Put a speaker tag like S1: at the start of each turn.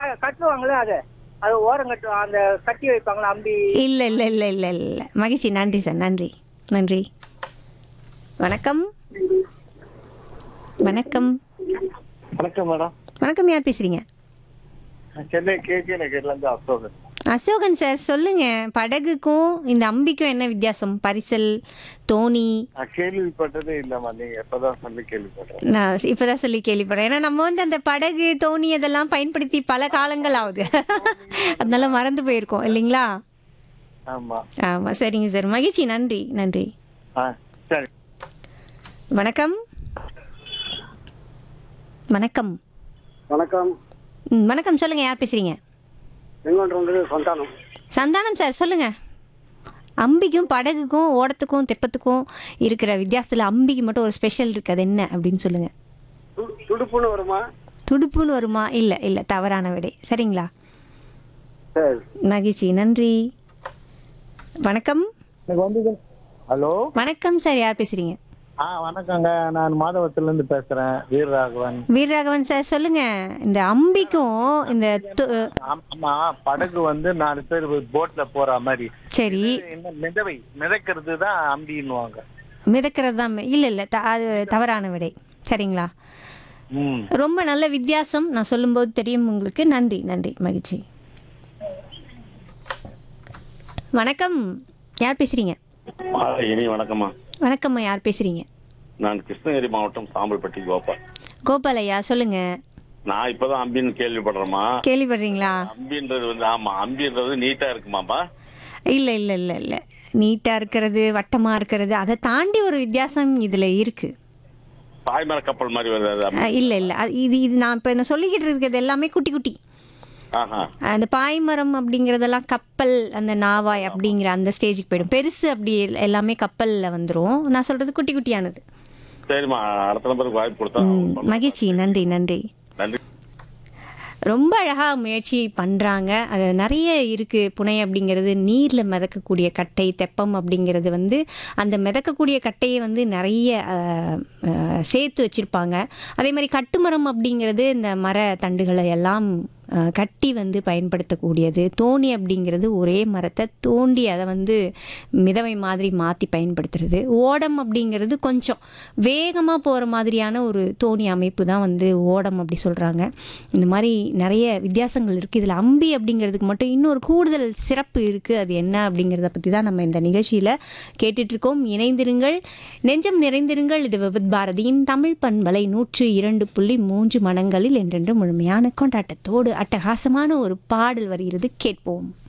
S1: கட்டுவாங்களே அது அது ஓரம் கட்டுவாங்க அந்த கட்டி வைப்பாங்களா அம்பி
S2: இல்லை இல்லை இல்லை இல்லை இல்லை மகிழ்ச்சி நன்றி சார் நன்றி நன்றி வணக்கம் வணக்கம்
S3: வணக்கம் மேடம்
S2: வணக்கம் யார் பேசுறீங்க
S3: சென்னை கேகே நகர்ல இருந்து அசோகன்
S2: அசோகன் சார் சொல்லுங்க படகுக்கும் இந்த அம்பிக்கும் என்ன வித்தியாசம் பரிசல் தோணி
S3: நான் கேள்விப்பட்டதே இல்லம்மா நீங்க எப்பதான் சொல்லி கேள்விப்பட்டேன்
S2: நான் இப்பதான் சொல்லி கேள்விப்படுறேன் ஏன்னா நம்ம வந்து அந்த படகு தோணி அதெல்லாம் பயன்படுத்தி பல காலங்கள் ஆகுது அதனால மறந்து போயிருக்கோம் இல்லைங்களா
S3: ஆமா
S2: ஆமா சரிங்க சார் மகிழ்ச்சி நன்றி நன்றி
S3: ஆ சரி
S2: வணக்கம் வணக்கம்
S4: வணக்கம்
S2: ம், வணக்கம் சொல்லுங்க யார் பேசுறீங்க
S4: செங்கோன்றது சந்தானம்
S2: சந்தானம் சார் சொல்லுங்க அம்பிக்கும் படகுக்கும் ஓடத்துக்கும் தெப்பத்துக்கும் இருக்கிற வித்தியாசத்துல அம்பிக்கு மட்டும் ஒரு ஸ்பெஷல் இருக்கு அது என்ன அப்படின்னு சொல்லுங்க
S4: து- துடுப்புன்னு வருமா
S2: துடுப்புன்னு வருமா இல்ல இல்ல தவறான விடை சரிங்களா
S4: சரி
S2: மகிழ்ச்சி நன்றி வணக்கம்
S3: எனக்கு வந்து ஹலோ
S2: வணக்கம் சார் யார் பேசுறீங்க
S3: ஆ வணக்கங்க நான் மாதவத்துல இருந்து பேசுறேன் வீரராகவன்
S2: வீரராகவன் சார் சொல்லுங்க இந்த அம்பிக்கும் இந்த து-
S3: ஆமா படகு வந்து நாலு பேர் போட்ல போற மாதிரி
S2: சரி
S3: என்ன மிதவை மிதக்கிறது தான் அம்பின்னுவாங்க
S2: மிதக்கிறது தான் இல்ல இல்ல த- அது தவறான விடை சரிங்களா
S3: ம்
S2: ரொம்ப நல்ல வித்தியாசம் நான் சொல்லும்போது தெரியும் உங்களுக்கு நன்றி நன்றி மகிழ்ச்சி வணக்கம் யார் பேசுறீங்க
S5: ஆ, இனி வணக்கம்மா
S2: வணக்கம்மா யார் பேசுறீங்க
S5: நான் கிருஷ்ணகிரி மாவட்டம் சாம்பல்பட்டி கோபால்
S2: கோபால் ஐயா சொல்லுங்க
S5: நான் இப்பதான் அம்பின்னு கேள்விப்படுறேம்மா
S2: கேள்விப்படுறீங்களா
S5: அம்பின்றது வந்து ஆமா அம்பின்றது நீட்டா இருக்குமாப்பா
S2: இல்ல இல்ல இல்ல இல்ல நீட்டா இருக்கிறது வட்டமா இருக்கிறது அதை தாண்டி ஒரு வித்தியாசம் இதுல இருக்கு
S5: பாய்மர கப்பல் மாதிரி வருது அது அம்பி.
S2: அஹ் இல்ல இல்ல அது- இது இது நான் இப்ப என்ன சொல்லிக்கிட்டு இருக்கிறது எல்லாமே குட்டி குட்டி
S5: ஆஹா
S2: அந்த பாய்மரம் அப்படிங்கறதெல்லாம் கப்பல் அந்த நாவாய் அப்படிங்கிற அந்த ஸ்டேஜுக்கு போயிடும் பெருசு அப்படி எல்- எல்லாமே கப்பல்ல வந்துரும் நான் சொல்றது குட்டி குட்டியானது
S5: சரிம்மா அடுத்த நம்பருக்கு வாய்ப்பு கொடுத்தா
S2: ம், மகிழ்ச்சி நன்றி நன்றி
S5: நன்றி
S2: ரொம்ப அழகா முயற்சி பண்றாங்க அது நிறைய இருக்கு புனை அப்படிங்கிறது நீர்ல மிதக்கக்கூடிய கட்டை தெப்பம் அப்படிங்கிறது வந்து அந்த மிதக்கக்கூடிய கட்டையை வந்து நிறைய அஹ், அஹ், சேர்த்து வச்சிருப்பாங்க அதே மாதிரி கட்டுமரம் அப்படிங்கிறது இந்த மர தண்டுகளை எல்லாம் அஹ், கட்டி வந்து பயன்படுத்தக்கூடியது தோணி அப்படிங்கிறது ஒரே மரத்தை தோண்டி அதை வந்து மிதவை மாதிரி மாற்றி பயன்படுத்துறது ஓடம் அப்படிங்கிறது கொஞ்சம் வேகமாக போகிற மாதிரியான ஒரு தோணி அமைப்பு தான் வந்து ஓடம் அப்படி சொல்கிறாங்க இந்த மாதிரி நிறைய வித்தியாசங்கள் இருக்குது இதில் அம்பி அப்படிங்கிறதுக்கு மட்டும் இன்னொரு கூடுதல் சிறப்பு இருக்குது அது என்ன அப்படிங்கிறத பற்றி தான் நம்ம இந்த நிகழ்ச்சியில் கேட்டுட்ருக்கோம் இணைந்திருங்கள் நெஞ்சம் நிறைந்திருங்கள் இது விவித் பாரதியின் தமிழ் பண்பலை நூற்று இரண்டு புள்ளி மூன்று மனங்களில் என்றென்று முழுமையான கொண்டாட்டத்தோடு அட்டகாசமான ஒரு பாடல் வருகிறது கேட்போம்